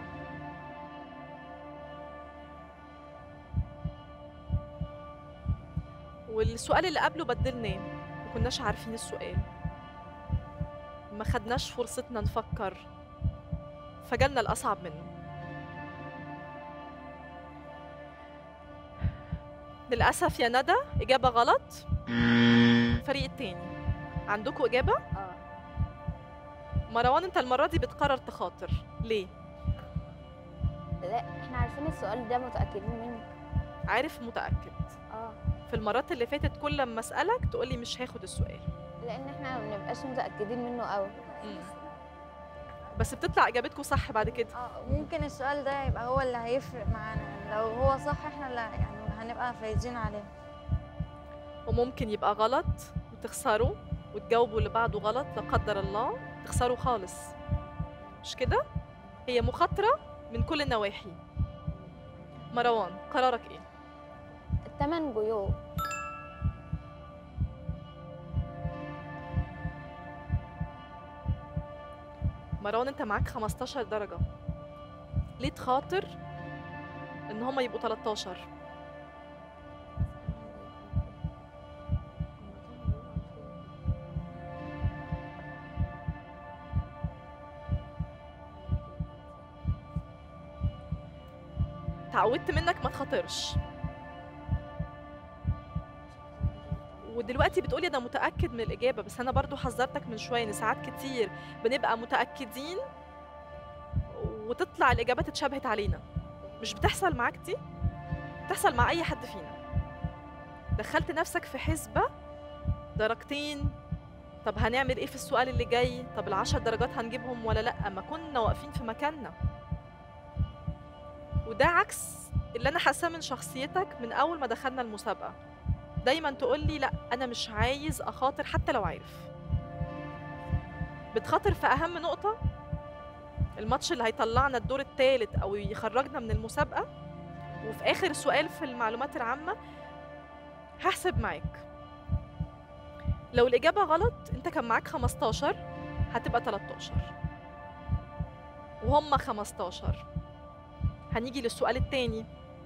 والسؤال اللي قبله بدلناه ما كناش عارفين السؤال ما خدناش فرصتنا نفكر فجالنا الأصعب منه للأسف يا ندى إجابة غلط الفريق التاني عندكم إجابة؟ اه مروان أنت المرة دي بتقرر تخاطر ليه؟ لا احنا عارفين السؤال ده متأكدين منه عارف متأكد اه في المرات اللي فاتت كل لما أسألك تقولي مش هاخد السؤال لان احنا ما بنبقاش متأكدين منه قوي مم. بس بتطلع إجابتكم صح بعد كده اه ممكن السؤال ده يبقى هو اللي هيفرق معانا لو هو صح احنا اللي يعني هنبقى فايزين عليه وممكن يبقى غلط وتخسروا وتجاوبوا اللي بعده غلط لا قدر الله تخسروا خالص مش كده هي مخاطرة من كل النواحي مروان قرارك ايه التمن جيوب مروان انت معاك 15 درجة ليه تخاطر ان هما يبقوا 13 تعودت منك ما تخاطرش ودلوقتي بتقولي انا متاكد من الاجابه بس انا برضو حذرتك من شويه ان ساعات كتير بنبقى متاكدين وتطلع الاجابات اتشابهت علينا مش بتحصل معاك دي بتحصل مع اي حد فينا دخلت نفسك في حسبه درجتين طب هنعمل ايه في السؤال اللي جاي طب العشر درجات هنجيبهم ولا لا ما كنا واقفين في مكاننا وده عكس اللي انا حاساه من شخصيتك من اول ما دخلنا المسابقه دايما تقول لي لا انا مش عايز اخاطر حتى لو عارف بتخاطر في اهم نقطه الماتش اللي هيطلعنا الدور الثالث او يخرجنا من المسابقه وفي اخر سؤال في المعلومات العامه هحسب معاك لو الاجابه غلط انت كان معاك 15 هتبقى 13 وهم 15 هنيجي للسؤال التاني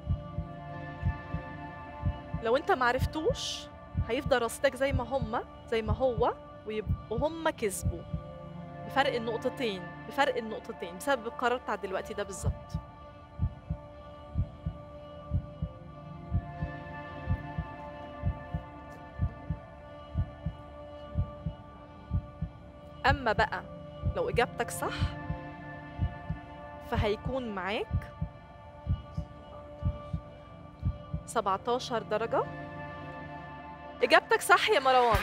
لو انت معرفتوش هيفضل رصيدك زي ما هما زي ما هو ويبقوا هما كسبوا بفرق النقطتين بفرق النقطتين بسبب القرار بتاع دلوقتي ده بالظبط اما بقى لو اجابتك صح فهيكون معاك 17 درجة إجابتك صح يا مروان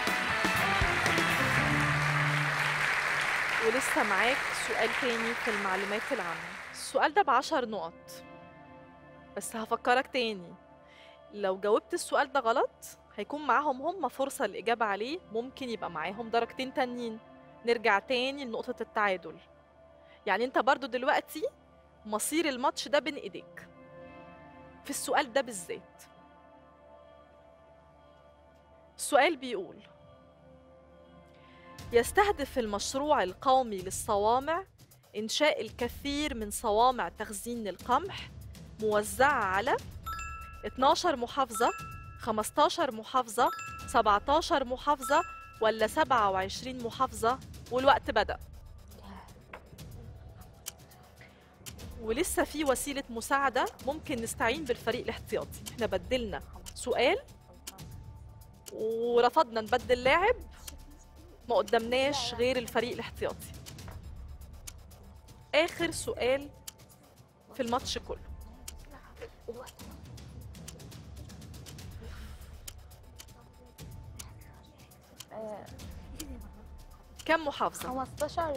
ولسه معاك سؤال تاني في المعلومات العامة السؤال ده بعشر نقط بس هفكرك تاني لو جاوبت السؤال ده غلط هيكون معاهم هم فرصة الإجابة عليه ممكن يبقى معاهم درجتين تانيين نرجع تاني لنقطة التعادل يعني انت برضو دلوقتي مصير الماتش ده بين ايديك في السؤال ده بالذات السؤال بيقول يستهدف المشروع القومي للصوامع إنشاء الكثير من صوامع تخزين القمح موزعة على 12 محافظة 15 محافظة 17 محافظة ولا 27 محافظة والوقت بدأ ولسه في وسيلة مساعدة ممكن نستعين بالفريق الاحتياطي احنا بدلنا سؤال ورفضنا نبدل لاعب ما قدامناش غير الفريق الاحتياطي آخر سؤال في الماتش كله كم محافظة؟ 15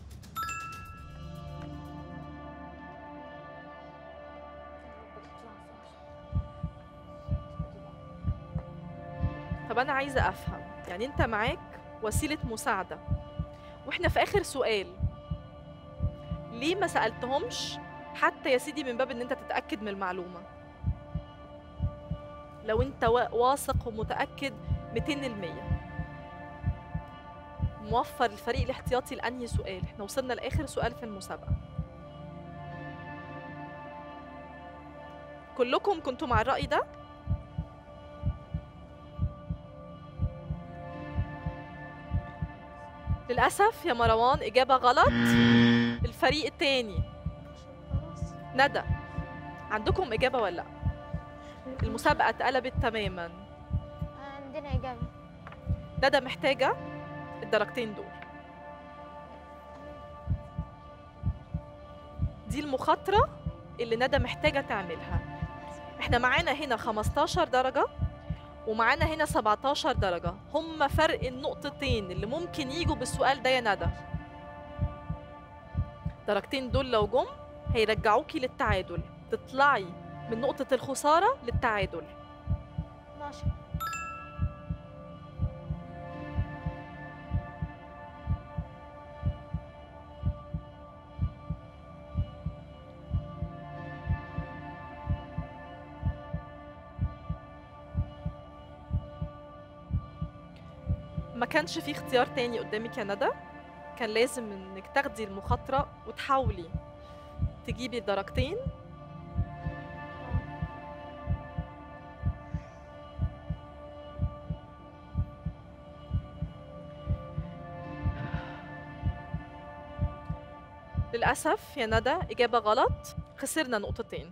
طب أنا عايزة أفهم يعني أنت معاك وسيلة مساعدة وإحنا في آخر سؤال ليه ما سألتهمش حتى يا سيدي من باب إن أنت تتأكد من المعلومة لو أنت وا- واثق ومتأكد 200% موفر الفريق الاحتياطي لأنهي سؤال إحنا وصلنا لآخر سؤال في المسابقة كلكم كنتوا مع الرأي ده؟ للأسف يا مروان إجابة غلط الفريق التاني ندى عندكم إجابة ولا لأ؟ المسابقة اتقلبت تماما عندنا إجابة ندى محتاجة الدرجتين دول دي المخاطرة اللي ندى محتاجة تعملها احنا معانا هنا 15 درجة ومعانا هنا 17 درجة هم فرق النقطتين اللي ممكن يجوا بالسؤال ده يا ندى درجتين دول لو جم هيرجعوكي للتعادل تطلعي من نقطة الخسارة للتعادل 12 ما كانش في اختيار تاني قدامك يا ندى كان لازم انك تاخدي المخاطرة وتحاولي تجيبي درجتين للأسف يا ندى إجابة غلط خسرنا نقطتين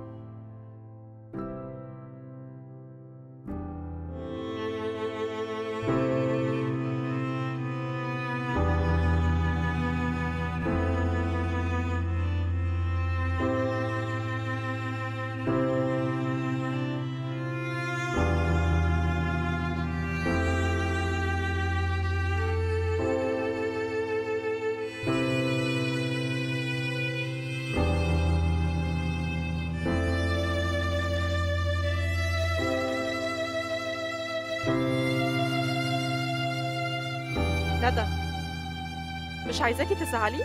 ندى مش عايزاكي تزعلي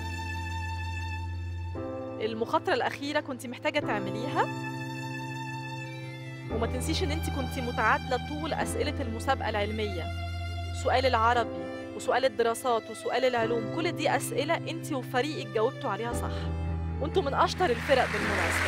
المخاطرة الأخيرة كنت محتاجة تعمليها وما تنسيش إن أنت كنت متعادلة طول أسئلة المسابقة العلمية سؤال العربي وسؤال الدراسات وسؤال العلوم كل دي أسئلة أنت وفريقك جاوبتوا عليها صح وأنتوا من أشطر الفرق بالمناسبة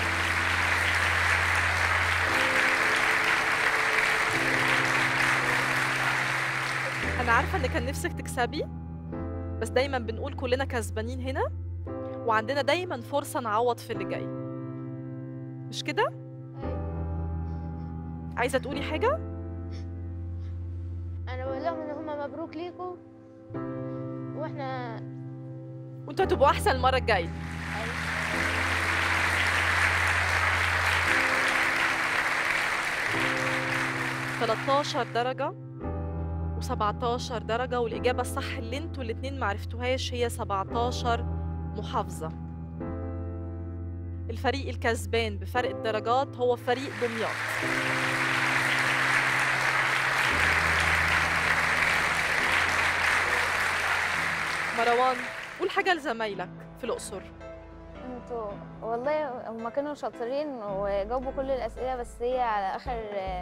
أنا عارفة إن كان نفسك تكسبي بس دايما بنقول كلنا كسبانين هنا وعندنا دايما فرصة نعوض في اللي جاي مش كده؟ عايزة تقولي حاجة؟ أنا بقول لهم إن هما مبروك ليكوا و... واحنا وانتوا هتبقوا احسن المره الجايه تلتاشر درجة و17 درجة والإجابة الصح اللي انتوا الاتنين معرفتوهاش هي 17 محافظة الفريق الكسبان بفرق الدرجات هو فريق دمياط مروان قول حاجة لزمايلك في الأقصر انتوا والله هما كانوا شاطرين وجاوبوا كل الأسئلة بس هي على آخر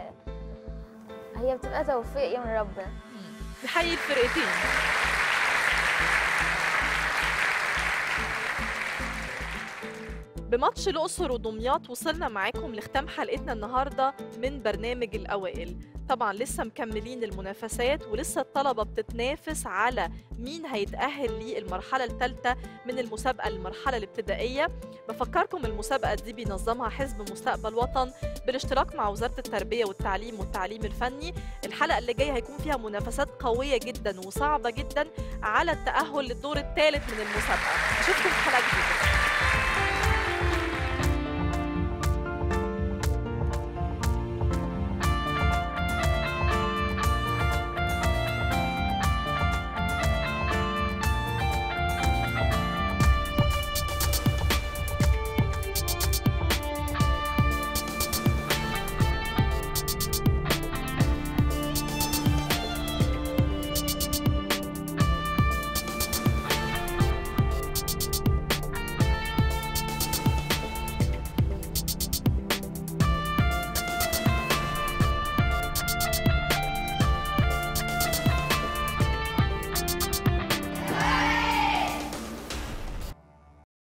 هي بتبقى توفيق من ربنا نحيي الفرقتين بماتش الأقصر ودمياط وصلنا معاكم لختام حلقتنا النهاردة من برنامج الأوائل طبعا لسه مكملين المنافسات ولسه الطلبة بتتنافس على مين هيتأهل للمرحلة الثالثة من المسابقة المرحلة الابتدائية بفكركم المسابقة دي بينظمها حزب مستقبل وطن بالاشتراك مع وزارة التربية والتعليم والتعليم الفني الحلقة اللي جاية هيكون فيها منافسات قوية جدا وصعبة جدا على التأهل للدور الثالث من المسابقة أشوفكم في حلقة جديدة